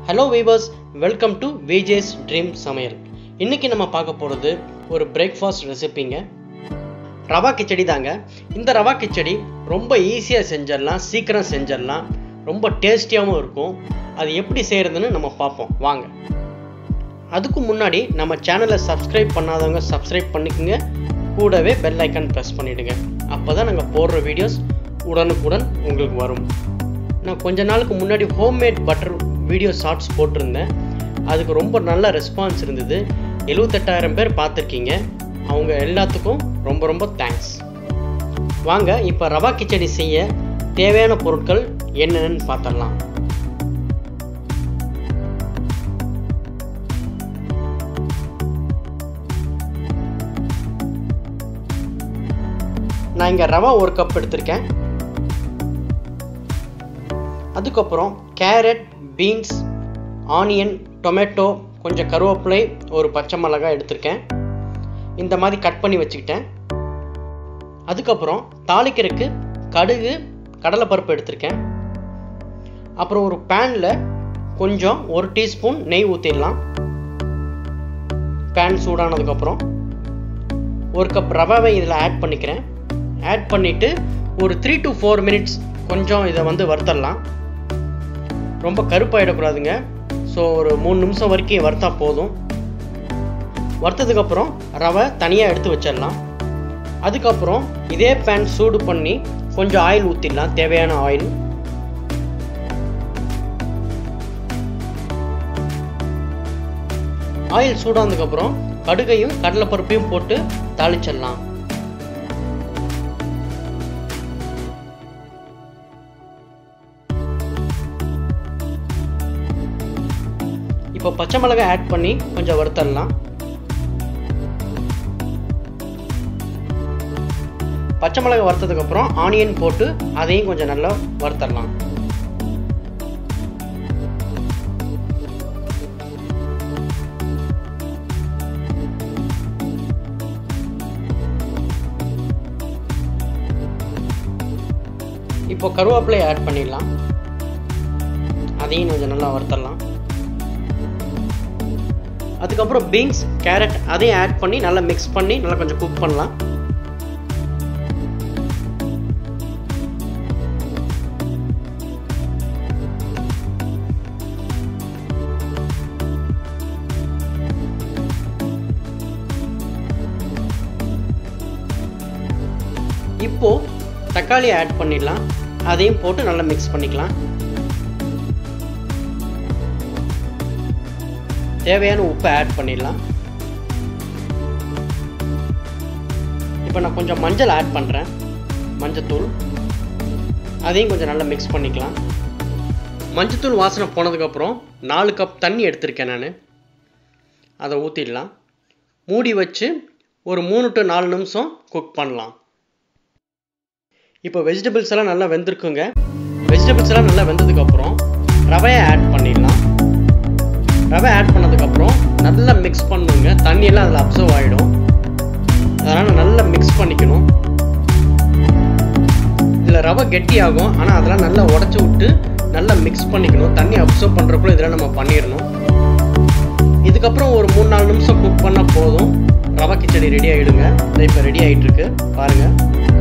hello viewers welcome to VJ's dream சமையல் இன்னைக்கு நம்ம பார்க்க போகிறது ஒரு பிரேக்ஃபாஸ்ட் ரெசிபிங்க ரவா கிச்சடி தாங்க இந்த ரவா கிச்சடி ரொம்ப ஈஸியாக செஞ்சிடலாம் சீக்கிரம் செஞ்சிடலாம் ரொம்ப டேஸ்டியாகவும் இருக்கும் அது எப்படி செய்கிறதுன்னு நம்ம பார்ப்போம் வாங்க அதுக்கு முன்னாடி நம்ம சேனலை சப்ஸ்கிரைப் பண்ணாதவங்க சப்ஸ்கிரைப் பண்ணிக்கோங்க கூடவே பெல் ஐக்கான் ப்ரெஸ் பண்ணிவிடுங்க அப்போ தான் நாங்கள் போடுற வீடியோஸ் உடனுக்குடன் உங்களுக்கு வரும் நான் கொஞ்ச நாளுக்கு முன்னாடி ஹோம்மேட் பட்டர் வீடியோ ஷார்ட்ஸ் போட்டிருந்தேன் அதுக்கு ரொம்ப நல்ல ரெஸ்பான்ஸ் இருந்தது எழுவத்தெட்டாயிரம் பேர் பார்த்துருக்கீங்க அவங்க எல்லாத்துக்கும் ரொம்ப ரொம்ப தேங்க்ஸ் வாங்க இப்போ ரவா கிச்சடி செய்ய தேவையான பொருட்கள் என்னென்னு பார்த்துடலாம் நான் இங்கே ரவா ஒரு கப் எடுத்திருக்கேன் அதுக்கப்புறம் கேரட் பீன்ஸ் ஆனியன் டொமேட்டோ கொஞ்சம் கருவேப்பிலை ஒரு பச்சை மிளகாய் எடுத்திருக்கேன் இந்த மாதிரி கட் பண்ணி வச்சுக்கிட்டேன் அதுக்கப்புறம் தாளிக்கிறதுக்கு கடுகு கடலைப்பருப்பு எடுத்திருக்கேன் அப்புறம் ஒரு பேனில் கொஞ்சம் ஒரு டீஸ்பூன் நெய் ஊற்றிடலாம் பேன் சூடானதுக்கப்புறம் ஒரு கப் ரவாவை இதில் ஆட் பண்ணிக்கிறேன் ஆட் பண்ணிவிட்டு ஒரு த்ரீ டு ஃபோர் மினிட்ஸ் கொஞ்சம் இதை வந்து வறுத்தரலாம் ரொம்ப கருப்பாயிடக்கூடாதுங்க ஸோ ஒரு மூணு நிமிஷம் வரைக்கும் வறுத்தா போதும் வறுத்ததுக்கப்புறம் ரவை தனியாக எடுத்து வச்சிடலாம் அதுக்கப்புறம் இதே பேன் சூடு பண்ணி கொஞ்சம் ஆயில் ஊற்றிடலாம் தேவையான ஆயில் ஆயில் சூடானதுக்கப்புறம் கடுகையும் கடலைப்பருப்பையும் போட்டு தாளிச்சிடலாம் இப்போ பச்சை மிளகாய் ஆட் பண்ணி கொஞ்சம் வறுத்தரலாம் பச்சை மிளகாய் வறுத்ததுக்கப்புறம் ஆனியன் போட்டு அதையும் கொஞ்சம் நல்லா வறுத்தரலாம் இப்போ கருவேப்பிலை ஆட் பண்ணிடலாம் அதையும் கொஞ்சம் நல்லா வறுத்தரலாம் அதுக்கப்புறம் பீன்ஸ் கேரட் அதையும் ஆட் பண்ணி நல்லா மிக்ஸ் பண்ணி நல்லா கொஞ்சம் குக் பண்ணலாம் இப்போ தக்காளி ஆட் பண்ணிடலாம் அதையும் போட்டு நல்லா மிக்ஸ் பண்ணிக்கலாம் தேவையான உப்பை ஆட் பண்ணிடலாம் இப்போ நான் கொஞ்சம் மஞ்சள் ஆட் பண்ணுறேன் மஞ்சத்தூள் அதையும் கொஞ்சம் நல்லா மிக்ஸ் பண்ணிக்கலாம் மஞ்சத்தூள் வாசனை போனதுக்கப்புறம் நாலு கப் தண்ணி எடுத்திருக்கேன் நான் அதை ஊற்றிடலாம் மூடி வச்சு ஒரு மூணு டு நாலு நிமிஷம் குக் பண்ணலாம் இப்போ வெஜிடபிள்ஸ் எல்லாம் நல்லா வெந்திருக்குங்க வெஜிடபிள்ஸ் எல்லாம் நல்லா வெந்ததுக்கப்புறம் ரவையை ஆட் பண்ணிடலாம் ரவை ஆட் பண்ணதுக்கப்புறம் நல்லா மிக்ஸ் பண்ணுங்க தண்ணியெல்லாம் அதில் அப்சர்வ் ஆகிடும் அதனால் நல்லா மிக்ஸ் பண்ணிக்கணும் இதில் ரவை கெட்டியாகும் ஆனால் அதெல்லாம் நல்லா உடச்சி விட்டு நல்லா மிக்ஸ் பண்ணிக்கணும் தண்ணி அப்சர்வ் பண்ணுறக்குள்ள இதெல்லாம் நம்ம பண்ணிடணும் இதுக்கப்புறம் ஒரு மூணு நாலு நிமிஷம் குக் பண்ணால் போதும் ரவை கிச்சடி ரெடி ஆகிடுங்க இதை இப்போ ரெடி ஆகிட்டு இருக்கு பாருங்கள்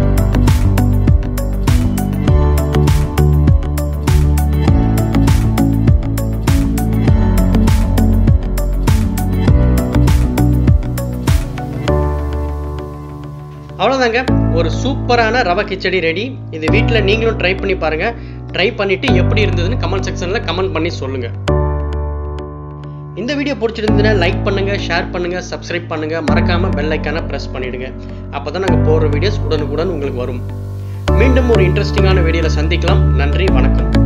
அவ்வளோதாங்க ஒரு சூப்பரான ரவை கிச்சடி ரெடி இது வீட்டில் நீங்களும் ட்ரை பண்ணி பாருங்கள் ட்ரை பண்ணிவிட்டு எப்படி இருந்ததுன்னு கமெண்ட் செக்ஷனில் கமெண்ட் பண்ணி சொல்லுங்கள் இந்த வீடியோ பிடிச்சிருந்ததுன்னா லைக் பண்ணுங்கள் ஷேர் பண்ணுங்கள் சப்ஸ்கிரைப் பண்ணுங்கள் மறக்காமல் பெல் ஐக்கானை ப்ரெஸ் பண்ணிவிடுங்க அப்போ தான் நாங்கள் போடுற வீடியோஸ் உடனுக்குடன் உங்களுக்கு வரும் மீண்டும் ஒரு இன்ட்ரெஸ்டிங்கான வீடியோவில் சந்திக்கலாம் நன்றி வணக்கம்